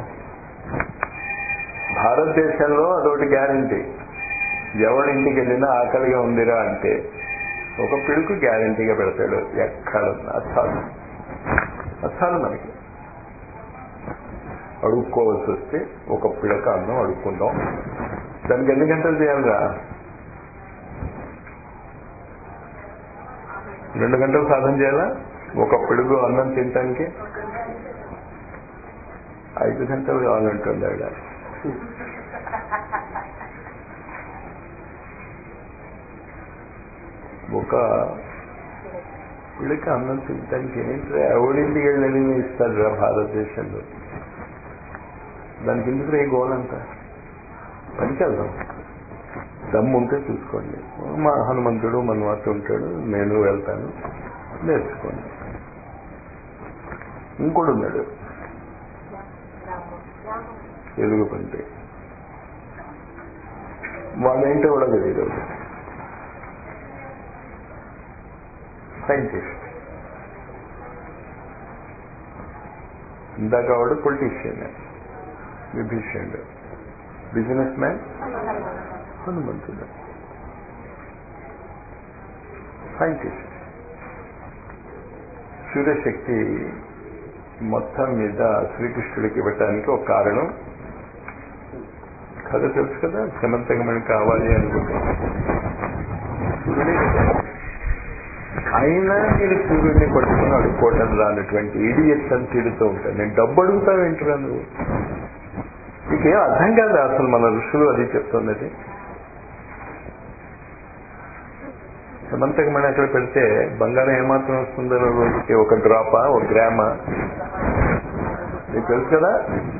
భారతదేశంలో అదొకటి గ్యారంటీ ఎవరింటికి వెళ్ళినా ఆకలిగా ఉందిరా అంటే ఒక పిడుకు గ్యారంటీగా పెడతాడు ఎక్కడ అచ్చాలు అచ్చాలు మనకి అడుక్కోవాల్సి వస్తే ఒక పిడక అన్నం అడుక్కుందాం దానికి ఎన్ని గంటలు చేయాలిరా రెండు గంటలు సాధన చేయాలా ఒక పిడుగు అన్నం తినటానికి ఐదు గంటలు కావాలంటుంది ఆవిడ ఒక పిల్లకి అన్నం తినటానికి ఏంటి ఎవడింటికి వెళ్ళని ఇస్తారు రా భారతదేశంలో దానికి ఎందుకు రే గోలంతా పనికెళ్దాం దమ్ము ఉంటే చూసుకోండి మా హనుమంతుడు మనవాత ఉంటాడు నేను వెళ్తాను నేర్చుకోండి ఇంకోడు ఉన్నాడు తెలుగు పంటే వాళ్ళేంటో కూడా తెలియదు సైంటిస్ట్ ఇందాక వాడు పొలిటీషియన్ విభీషణుడు బిజినెస్ మ్యాన్ హనుమంతుడు సైంటిస్ట్ సూర్యశక్తి మొత్తం మీద శ్రీకృష్ణుడికి ఇవ్వటానికి ఒక కారణం కథ తెలుసు కదా సమంతకమని కావాలి అనుకుంటే సూర్యుడే కదా అయినా మీరు సూర్యుడిని పట్టుకుని అడుక్కోవటం రానటువంటి ఈడియట్స్ అని తిడుతూ ఉంటాను నేను డబ్బు అడుగుతావు ఏంటరా నువ్వు నీకేం అర్థం కాదు అసలు మన ఋషులు అది చెప్తున్నది సమంతకమని అక్కడ పెడితే బంగారం ఏమాత్రం వస్తుందో రోజుకి ఒక డ్రాపా ఒక గ్రామా నీకు తెలుసు కదా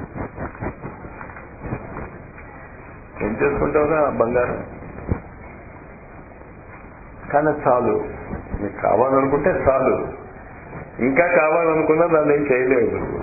ఏం చేసుకుంటావురా బంగారం కానీ చాలు నీకు కావాలనుకుంటే చాలు ఇంకా కావాలనుకున్నా దాన్ని ఏం చేయలేవు నువ్వు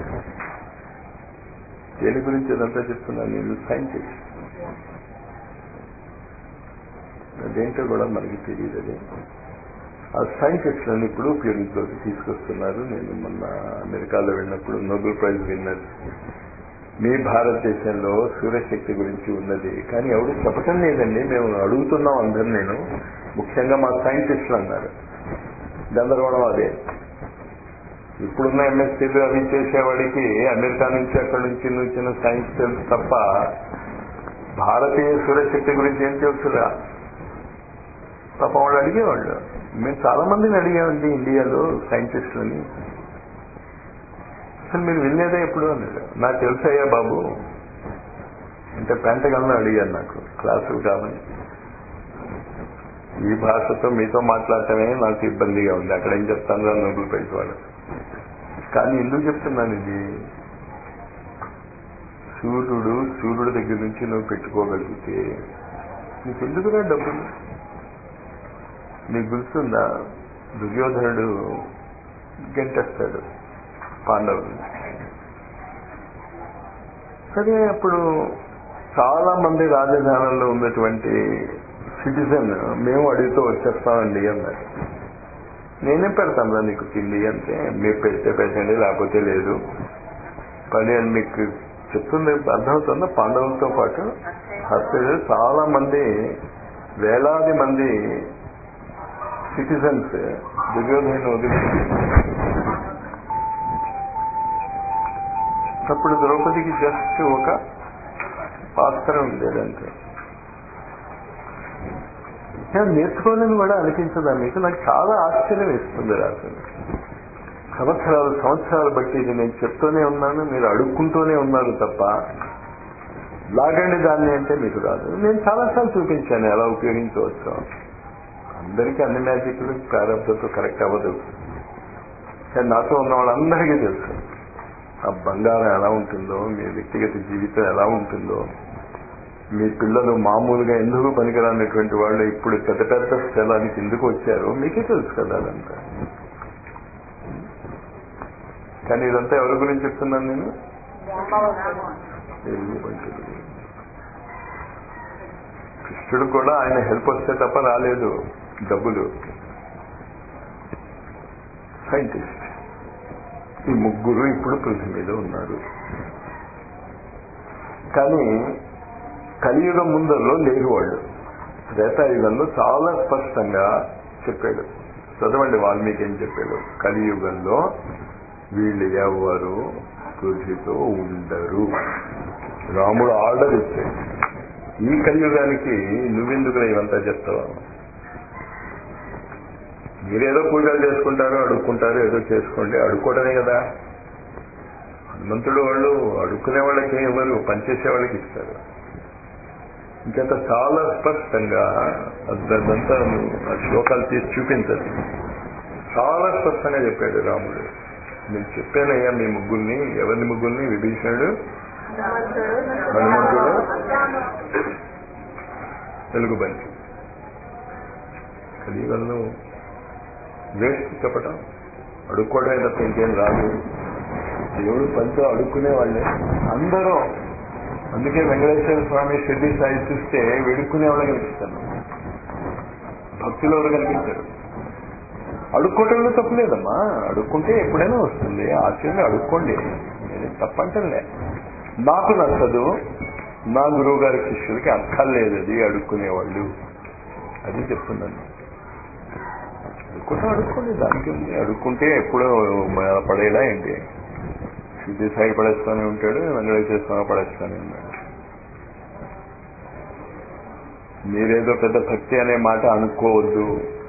దేని గురించి ఇదంతా చెప్తున్నాను నేను సైంటిస్ట్ అదేంటో కూడా మనకి తెలియదు అది ఆ సైంటిస్టులను ఇప్పుడు ఉపయోగించలోకి తీసుకొస్తున్నారు నేను మొన్న అమెరికాలో వెళ్ళినప్పుడు నోబెల్ ప్రైజ్ విన్నర్ మీ భారతదేశంలో సూర్యశక్తి గురించి ఉన్నది కానీ ఎవరు చెప్పటం లేదండి మేము అడుగుతున్నాం అందరు నేను ముఖ్యంగా మా సైంటిస్టులు అన్నారు గందరగోళం అదే ఇప్పుడున్న ఎంఎస్సీలు అవి చేసేవాడికి అమెరికా నుంచి అక్కడి నుంచి వచ్చిన సైన్స్ తెలుసు తప్ప భారతీయ సూర్యశక్తి గురించి ఏం తెలుసురా పాపం వాళ్ళు అడిగేవాళ్ళు మేము చాలా మందిని అడిగామండి ఇండియాలో సైంటిస్టులని అసలు మీరు వినలేదా ఎప్పుడు అన్నారు నాకు తెలుసయ్యా బాబు అంటే పెంటగల్లో అడిగాను నాకు క్లాసులు కావాలి ఈ భాషతో మీతో మాట్లాడటమే నాకు ఇబ్బందిగా ఉంది అక్కడ ఏం చెప్తాను రా నోబెల్ ప్రైజ్ వాళ్ళు కానీ ఎందుకు చెప్తున్నాను ఇది సూర్యుడు సూర్యుడి దగ్గర నుంచి నువ్వు పెట్టుకోగలిగితే నీకెందుకురా డబ్బులు నీకు గుర్తుందా దుర్యోధనుడు గంటేస్తాడు పాండవులు సరే అప్పుడు చాలా మంది రాజధానుల్లో ఉన్నటువంటి సిటిజన్ మేము అడిగితే వచ్చేస్తామండి అన్నారు నేనే పెడతాను నీకు తిండి అంటే మీరు పెడితే పెట్టండి లేకపోతే లేదు పని అని మీకు చెప్తుంది అర్థమవుతుందా పాండవులతో పాటు హస్త చాలా మంది వేలాది మంది సిటిజన్స్ దుర్యోధను వదిలి అప్పుడు ద్రౌపదికి జస్ట్ ఒక పాత్రం ఉండేదంటే నేర్చుకోవాలని కూడా అనిపించదా మీకు నాకు చాలా ఆశ్చర్యం ఇస్తుంది రాజు సంవత్సరాలు సంవత్సరాలు బట్టి ఇది నేను చెప్తూనే ఉన్నాను మీరు అడుక్కుంటూనే ఉన్నారు తప్ప లాగండి దాన్ని అంటే మీకు రాదు నేను చాలాసార్లు చూపించాను ఎలా ఉపయోగించవచ్చు అందరికీ అన్ని మ్యాజిక్లు ప్రారంభంతో కరెక్ట్ అవ్వదు కానీ నాతో ఉన్న వాళ్ళందరికీ తెలుసు ఆ బంగారం ఎలా ఉంటుందో మీ వ్యక్తిగత జీవితం ఎలా ఉంటుందో మీ పిల్లలు మామూలుగా ఎందుకు పనికిరానటువంటి వాళ్ళు ఇప్పుడు పెద్ద పెద్ద స్థలానికి ఎందుకు వచ్చారో మీకే తెలుసు కదా అదంతా కానీ ఇదంతా ఎవరి గురించి చెప్తున్నాను నేను ఎరుగు పంచులు కృష్ణుడు కూడా ఆయన హెల్ప్ వస్తే తప్ప రాలేదు డబ్బులు సైంటిస్ట్ ఈ ముగ్గురు ఇప్పుడు పృథ్వీ మీద ఉన్నారు కానీ కలియుగం ముందరలో లేరు వాళ్ళు త్రేతాయుగంలో చాలా స్పష్టంగా చెప్పాడు చదవండి వాల్మీకి ఏం చెప్పాడు కలియుగంలో వీళ్ళు ఎవరు పృథ్వీతో ఉండరు రాముడు ఆర్డర్ ఇచ్చాడు ఈ కలియుగానికి నువ్వెందుకు ఇవంతా చెప్తావా మీరేదో పూజలు చేసుకుంటారు అడుక్కుంటారు ఏదో చేసుకోండి అడుక్కోవడమే కదా హనుమంతుడు వాళ్ళు అడుక్కునే వాళ్ళకి ఇవ్వరు పనిచేసే వాళ్ళకి ఇస్తారు ఇంకంత చాలా స్పష్టంగా అదంతా ఆ శ్లోకాలు తీసి చూపించదు చాలా స్పష్టంగా చెప్పాడు రాముడు నేను చెప్పానయ్యా మీ ముగ్గురిని ఎవరిని ముగ్గురిని విభీషణుడు హనుమంతుడు తెలుగు బండి కలియుగంలో వేస్ట్ చెప్పటం అడుక్కోవడమే తప్ప ఇంకేం రాదు దేవుడు పనితో అడుక్కునే వాళ్ళే అందరూ అందుకే వెంకటేశ్వర స్వామి షిర్డి సాయి చూస్తే వెడుక్కునే వాళ్ళు కనిపిస్తాను భక్తులు ఎవరు కనిపించారు అడుక్కోవటంలో తప్పులేదమ్మా అడుక్కుంటే ఎప్పుడైనా వస్తుంది ఆశ్చర్యంగా అడుక్కోండి నేను తప్పంటలే నాకు నచ్చదు నా గురువు గారి శిష్యులకి అక్కర్లేదు అది అడుక్కునేవాళ్ళు అది చెప్తున్నాను అడుక్కుంటే అడుక్కోండి దానికి ఉంది అడుక్కుంటే ఎప్పుడో పడేలా ఏంటి సిద్ధి సాయి పడేస్తూనే ఉంటాడు వెంకటేశ్వర స్వామి పడేస్తూనే ఉన్నాడు మీరేదో పెద్ద భక్తి అనే మాట అనుకోవద్దు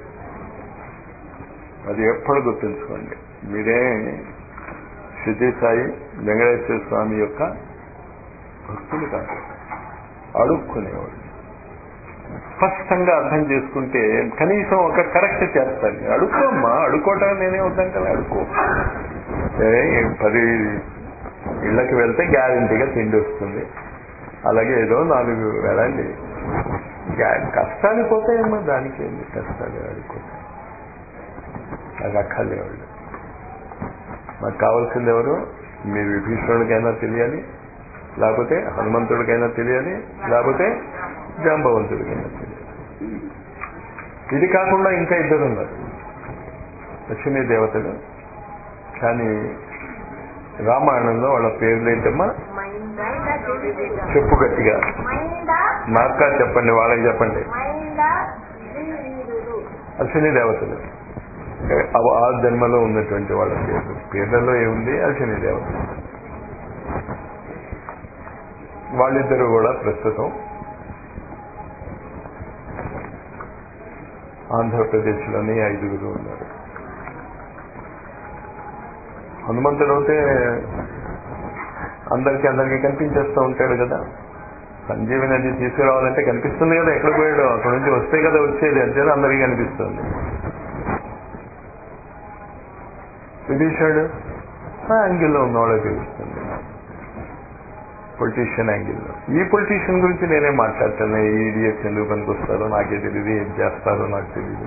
అది ఎప్పుడు గుర్తుంచుకోండి మీరే సిద్ధి సాయి వెంకటేశ్వర స్వామి యొక్క భక్తులు కాదు అడుక్కునేవాడు స్పష్టంగా అర్థం చేసుకుంటే కనీసం ఒక కరెక్ట్ చేస్తాను అడుక్కోమ్మా అడుక్కోవటం నేనే వద్దాం కదా అడుక్కో పది ఇళ్ళకి వెళ్తే గ్యారంటీగా తిండి వస్తుంది అలాగే ఏదో నాలుగు వెళ్ళండి కష్టాలు పోతాయమ్మా దానికి ఏంది కష్టాలు అడుక్కోతాయి అది అక్కర్లేవాళ్ళు మాకు కావాల్సింది ఎవరు మీరు విభీషణుడికైనా తెలియాలి లేకపోతే హనుమంతుడికైనా తెలియాలి లేకపోతే జాంబవంతుడికైనా తెలియాలి ఇది కాకుండా ఇంకా ఇద్దరు ఉన్నారు అశ్విని దేవతలు కానీ రామాయణంలో వాళ్ళ పేర్లు ఏంటమ్మా మైందా చెప్పు గట్టిగా మైందా నాకా చెప్పండి వాళ్ళకి చెప్పండి మైందా వీరుడు అశ్విని దేవతలు అవ- ఆ జన్మలో ఉన్నటువంటి వాళ్ళ పేర్లు పేర్లలో ఏముంది అశ్విని దేవతలు వాళ్ళిద్దరూ కూడా ప్రస్తుతం ఆంధ్రప్రదేశ్లోని ఐదుగురు ఉన్నారు హనుమంతుడు అయితే అందరికీ అందరికీ కనిపించేస్తూ ఉంటాడు కదా సంజీవి నది తీసుకురావాలంటే కనిపిస్తుంది కదా ఎక్కడ పోయాడు అక్కడ నుంచి వస్తే కదా వచ్చేది అంటే అందరికీ కనిపిస్తుంది విభీషణుడు ఆ యాంగిల్లో ఉన్నవాళ్ళకి తెలుస్తుంది పొలిటీషియన్ యాంగిల్లో ఈ పొలిటీషియన్ గురించి నేనే మాట్లాడుతున్నా ఈ ఇడియట్స్ ఎందుకు పనికొస్తారో నాకే తెలియదు ఏం చేస్తారో నాకు తెలియదు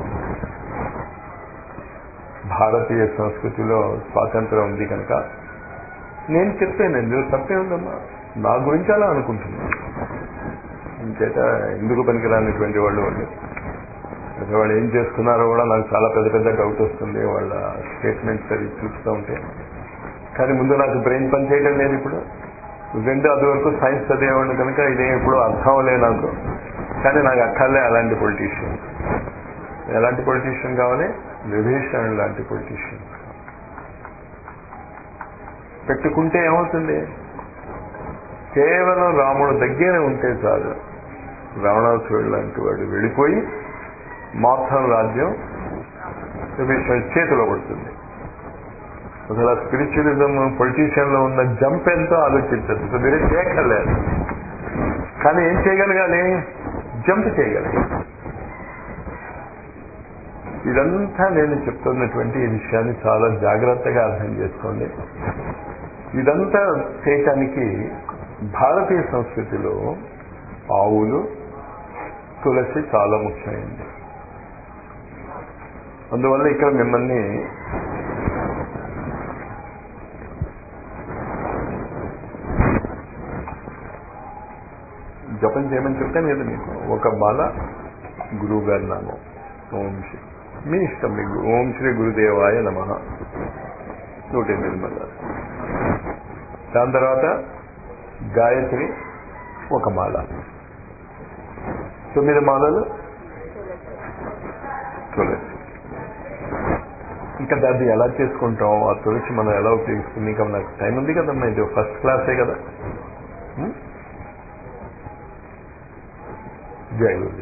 భారతీయ సంస్కృతిలో స్వాతంత్రం ఉంది కనుక నేను చెప్పాను ఎందుకు తప్పే ఉందమ్మా నా గురించి అలా అనుకుంటున్నాను ఇంకేట ఎందుకు పనికిరానటువంటి వాళ్ళు వాళ్ళు అయితే వాళ్ళు ఏం చేస్తున్నారో కూడా నాకు చాలా పెద్ద పెద్ద డౌట్ వస్తుంది వాళ్ళ స్టేట్మెంట్స్ అది చూస్తూ ఉంటే కానీ ముందు నాకు బ్రెయిన్ పని చేయడం లేదు ఇప్పుడు రెండు అది వరకు సైన్స్ చదివేవాడిని కనుక ఇదే ఇప్పుడు అర్థం అవ్వలే నాకు కానీ నాకు అక్కర్లే అలాంటి పొలిటీషియన్ ఎలాంటి పొలిటీషియన్ కావాలి విభీషణ్ లాంటి పొలిటీషియన్ పెట్టుకుంటే ఏమవుతుంది కేవలం రాముడు దగ్గర ఉంటే చాలు రావణాసురుడు లాంటి వాడు వెళ్ళిపోయి మొత్తం రాజ్యం విభీషణుడి చేతిలో పడుతుంది అసలు స్పిరిచువలిజం పొలిటీషియన్ లో ఉన్న జంప్ ఎంతో ఆలోచించదు సో మీరే చేయక్కర్లేదు కానీ ఏం చేయగలగాలి జంప్ చేయగలగాలి ఇదంతా నేను చెప్తున్నటువంటి ఈ విషయాన్ని చాలా జాగ్రత్తగా అర్థం చేసుకోండి ఇదంతా చేయటానికి భారతీయ సంస్కృతిలో ఆవులు తులసి చాలా ముఖ్యమైనది అందువల్ల ఇక్కడ మిమ్మల్ని జపం చేయమని చెప్పాను కదా మీకు ఒక మాల గురువు గారి నామం ఓం శ్రీ మీ ఇష్టం మీకు ఓం శ్రీ గురుదేవాయ నమ నూట ఎనిమిది మళ్ళా దాని తర్వాత గాయత్రి ఒక మాల తొమ్మిది మాలలు తులసి ఇంకా దాన్ని ఎలా చేసుకుంటాం ఆ తులసి మనం ఎలా ఉపయోగిస్తుంది ఇంకా నాకు టైం ఉంది కదమ్మా ఇది ఫస్ట్ క్లాసే కదా జై గురు